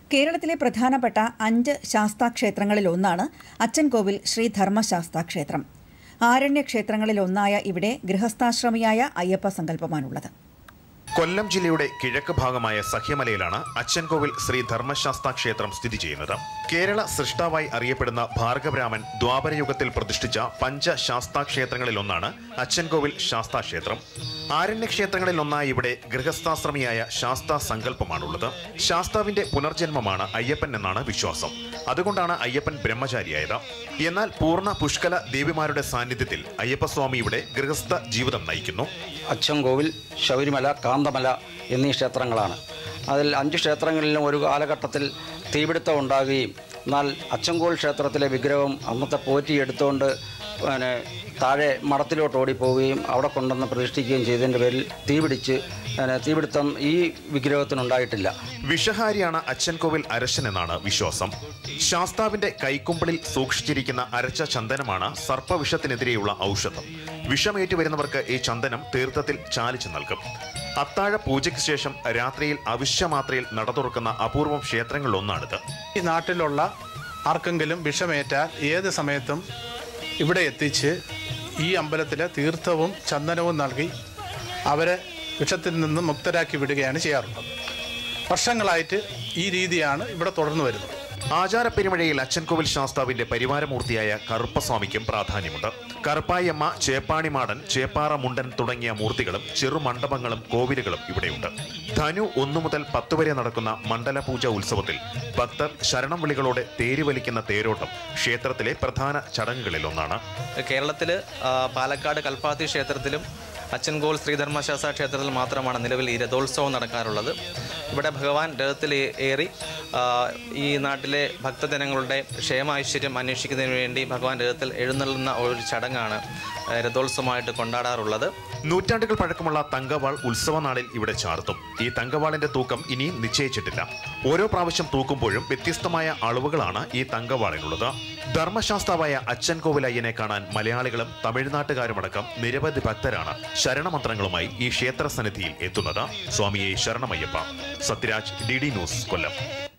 കേരളത്തിലെ പ്രധാനപ്പെട്ട അഞ്ച് ശാസ്താക്ഷേത്രങ്ങളിൽ ഒന്നാണ് അച്ചൻകോവിൽ ശ്രീ ധർമ്മശാസ്താ ക്ഷേത്രം ആരണ്യക്ഷേത്രങ്ങളിൽ ഒന്നായ ഇവിടെ ഗൃഹസ്ഥാശ്രമിയായ അയ്യപ്പ സങ്കല്പമാണുള്ളത് കൊല്ലം ജില്ലയുടെ കിഴക്ക് ഭാഗമായ സഹ്യമലയിലാണ് അച്ചൻകോവിൽ ശ്രീ ധർമ്മശാസ്ത ക്ഷേത്രം സ്ഥിതി ചെയ്യുന്നത് കേരള സൃഷ്ടാവായി അറിയപ്പെടുന്ന ഭാർഗവരാമൻ ദ്വാപരയുഗത്തിൽ പ്രതിഷ്ഠിച്ച പഞ്ചശാസ്താ ക്ഷേത്രങ്ങളിൽ ഒന്നാണ് അച്ചൻകോവിൽ ശാസ്താ ക്ഷേത്രം ആരണ്യക്ഷേത്രങ്ങളിൽ ഒന്നായി ഇവിടെ ഗൃഹസ്ഥാശ്രമിയായ ശാസ്താ സങ്കല്പമാണുള്ളത് ശാസ്താവിന്റെ പുനർജന്മമാണ് അയ്യപ്പൻ എന്നാണ് വിശ്വാസം അതുകൊണ്ടാണ് അയ്യപ്പൻ ബ്രഹ്മചാരിയായത് എന്നാൽ പൂർണ്ണ പുഷ്കല ദേവിമാരുടെ സാന്നിധ്യത്തിൽ അയ്യപ്പസ്വാമി ഇവിടെ ഗൃഹസ്ഥ ജീവിതം നയിക്കുന്നു അച്ചൻകോവിൽ ശബരിമല കാന്തമല എന്നീ ക്ഷേത്രങ്ങളാണ് അതിൽ അഞ്ച് ക്ഷേത്രങ്ങളിലും ഒരു കാലഘട്ടത്തിൽ തീപിടുത്തം ഉണ്ടാകുകയും എന്നാൽ അച്ചൻകോവിൽ ക്ഷേത്രത്തിലെ വിഗ്രഹം അന്നത്തെ പോറ്റി എടുത്തുകൊണ്ട് പിന്നെ താഴെ മഠത്തിലോട്ട് ഓടിപ്പോവുകയും അവിടെ കൊണ്ടുവന്ന് പ്രതിഷ്ഠിക്കുകയും ചെയ്തതിൻ്റെ പേരിൽ തീപിടിച്ച് പിന്നെ തീപിടുത്തം ഈ വിഗ്രഹത്തിനുണ്ടായിട്ടില്ല വിഷഹാരിയാണ് അച്ചൻകോവിൽ അരശൻ എന്നാണ് വിശ്വാസം ശാസ്താവിന്റെ കൈക്കുമ്പിളിൽ സൂക്ഷിച്ചിരിക്കുന്ന അരച്ച ചന്ദനമാണ് സർപ്പവിഷത്തിനെതിരെയുള്ള ഔഷധം വിഷമേറ്റു വരുന്നവർക്ക് ഈ ചന്ദനം തീർത്ഥത്തിൽ ചാലിച്ചു നൽകും അത്താഴ പൂജയ്ക്ക് ശേഷം രാത്രിയിൽ അവിശ്യമാത്രയിൽ നട തുറക്കുന്ന അപൂർവം ക്ഷേത്രങ്ങളിലൊന്നാണിത് ഈ നാട്ടിലുള്ള ആർക്കെങ്കിലും വിഷമേറ്റാൽ ഏത് സമയത്തും ഇവിടെ എത്തിച്ച് ഈ അമ്പലത്തിലെ തീർത്ഥവും ചന്ദനവും നൽകി അവരെ വിഷത്തിൽ നിന്ന് മുക്തരാക്കി വിടുകയാണ് ചെയ്യാറുള്ളത് വർഷങ്ങളായിട്ട് ഈ രീതിയാണ് ഇവിടെ തുടർന്നു വരുന്നത് ആചാരപ്പെരുമഴയിൽ അച്ചൻകോവിൽ ശാസ്താവിന്റെ പരിവാരമൂർത്തിയായ കറുപ്പസ്വാമിക്കും പ്രാധാന്യമുണ്ട് കറുപ്പായമ്മ ചേപ്പാണിമാടൻ ചേപ്പാറ മുണ്ടൻ തുടങ്ങിയ മൂർത്തികളും ചെറുമണ്ഡപങ്ങളും കോവിലുകളും ഇവിടെയുണ്ട് ധനു ഒന്നു മുതൽ പത്ത് വരെ നടക്കുന്ന മണ്ഡലപൂജ ഉത്സവത്തിൽ ഭക്തർ ശരണം വിളികളോടെ തേര് വലിക്കുന്ന തേരോട്ടം ക്ഷേത്രത്തിലെ പ്രധാന ചടങ്ങുകളിലൊന്നാണ് കേരളത്തിൽ പാലക്കാട് കൽപ്പാത്തി ക്ഷേത്രത്തിലും അച്ചൻകോൾ ശ്രീധർമ്മശാസ്ത്ര ക്ഷേത്രത്തിൽ മാത്രമാണ് നിലവിൽ ഈ രഥോത്സവം നടക്കാറുള്ളത് ഇവിടെ ഭഗവാൻ രഥത്തിൽ ഏ- ഏറി ആ, ഈ നാട്ടിലെ ഭക്തജനങ്ങളുടെ ക്ഷേമൈശ്വര്യം അന്വേഷിക്കുന്നതിന് വേണ്ടി ഭഗവാൻ രഥത്തിൽ എഴുന്നള്ളുന്ന ഒരു ചടങ്ങാണ് ആ, രഥോത്സവമായിട്ട് കൊണ്ടാടാറുള്ളത് നൂറ്റാണ്ടുകൾ പഴക്കമുള്ള തങ്കവാൾ ഉത്സവനാളിൽ ഇവിടെ ചാർത്തും ഈ തങ്കവാളിന്റെ തൂക്കം ഇനിയും നിശ്ചയിച്ചിട്ടില്ല ഓരോ പ്രാവശ്യം തൂക്കുമ്പോഴും വ്യത്യസ്തമായ അളവുകളാണ് ഈ തങ്കവാളിനുള്ളത് ധർമ്മശാസ്താവായ അച്ഛൻ കോവിലയ്യനെ കാണാൻ മലയാളികളും തമിഴ്നാട്ടുകാരുമടക്കം നിരവധി ഭക്തരാണ് ശരണമന്ത്രങ്ങളുമായി ഈ ക്ഷേത്ര സന്നിധിയിൽ എത്തുന്നത് സ്വാമിയെ ശരണമയ്യപ്പ സത്യരാജ് ഡി ഡി ന്യൂസ് കൊല്ലം